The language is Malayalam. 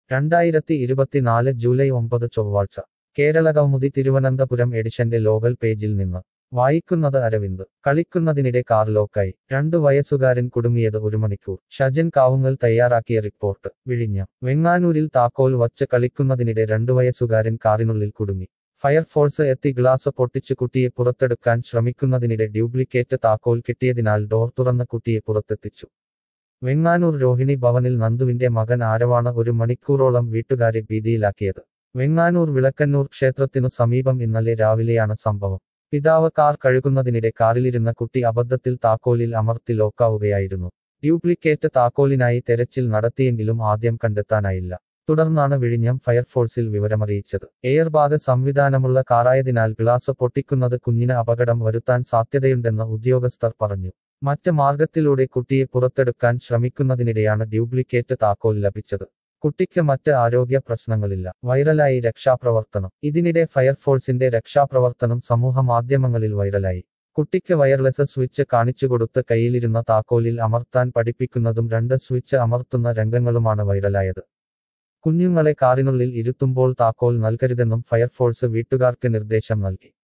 രണ്ടായിരത്തി ഇരുപത്തിനാല് ജൂലൈ ഒമ്പത് ചൊവ്വാഴ്ച കേരളകൗമുദി തിരുവനന്തപുരം എഡിഷന്റെ ലോകൽ പേജിൽ നിന്ന് വായിക്കുന്നത് അരവിന്ദ് കളിക്കുന്നതിനിടെ കാർ ലോക്കായി രണ്ടു വയസ്സുകാരൻ കുടുങ്ങിയത് ഒരു മണിക്കൂർ ഷജൻ കാവുങ്ങൽ തയ്യാറാക്കിയ റിപ്പോർട്ട് വിഴിഞ്ഞം വെങ്ങാനൂരിൽ താക്കോൽ വച്ച് കളിക്കുന്നതിനിടെ രണ്ടു വയസ്സുകാരൻ കാറിനുള്ളിൽ കുടുങ്ങി ഫയർഫോഴ്സ് എത്തി ഗ്ലാസ് പൊട്ടിച്ചു കുട്ടിയെ പുറത്തെടുക്കാൻ ശ്രമിക്കുന്നതിനിടെ ഡ്യൂപ്ലിക്കേറ്റ് താക്കോൽ കിട്ടിയതിനാൽ ഡോർ തുറന്ന് കുട്ടിയെ പുറത്തെത്തിച്ചു വെങ്ങാനൂർ രോഹിണി ഭവനിൽ നന്ദുവിന്റെ മകൻ ആരവാണ് ഒരു മണിക്കൂറോളം വീട്ടുകാരെ ഭീതിയിലാക്കിയത് വെങ്ങാനൂർ വിളക്കന്നൂർ ക്ഷേത്രത്തിനു സമീപം ഇന്നലെ രാവിലെയാണ് സംഭവം പിതാവ് കാർ കഴുകുന്നതിനിടെ കാറിലിരുന്ന കുട്ടി അബദ്ധത്തിൽ താക്കോലിൽ അമർത്തി ലോക്കാവുകയായിരുന്നു ഡ്യൂപ്ലിക്കേറ്റ് താക്കോലിനായി തെരച്ചിൽ നടത്തിയെങ്കിലും ആദ്യം കണ്ടെത്താനായില്ല തുടർന്നാണ് വിഴിഞ്ഞം ഫയർഫോഴ്സിൽ വിവരമറിയിച്ചത് എയർബാഗ് സംവിധാനമുള്ള കാറായതിനാൽ ഗ്ലാസ് പൊട്ടിക്കുന്നത് കുഞ്ഞിന് അപകടം വരുത്താൻ സാധ്യതയുണ്ടെന്ന് ഉദ്യോഗസ്ഥർ പറഞ്ഞു മറ്റ് മാർഗത്തിലൂടെ കുട്ടിയെ പുറത്തെടുക്കാൻ ശ്രമിക്കുന്നതിനിടെയാണ് ഡ്യൂപ്ലിക്കേറ്റ് താക്കോൽ ലഭിച്ചത് കുട്ടിക്ക് മറ്റ് ആരോഗ്യ പ്രശ്നങ്ങളില്ല വൈറലായി രക്ഷാപ്രവർത്തനം ഇതിനിടെ ഫയർഫോഴ്സിന്റെ രക്ഷാപ്രവർത്തനം സമൂഹ മാധ്യമങ്ങളിൽ വൈറലായി കുട്ടിക്ക് വയർലെസ് സ്വിച്ച് കാണിച്ചുകൊടുത്ത് കയ്യിലിരുന്ന താക്കോലിൽ അമർത്താൻ പഠിപ്പിക്കുന്നതും രണ്ട് സ്വിച്ച് അമർത്തുന്ന രംഗങ്ങളുമാണ് വൈറലായത് കുഞ്ഞുങ്ങളെ കാറിനുള്ളിൽ ഇരുത്തുമ്പോൾ താക്കോൽ നൽകരുതെന്നും ഫയർഫോഴ്സ് വീട്ടുകാർക്ക് നിർദ്ദേശം നൽകി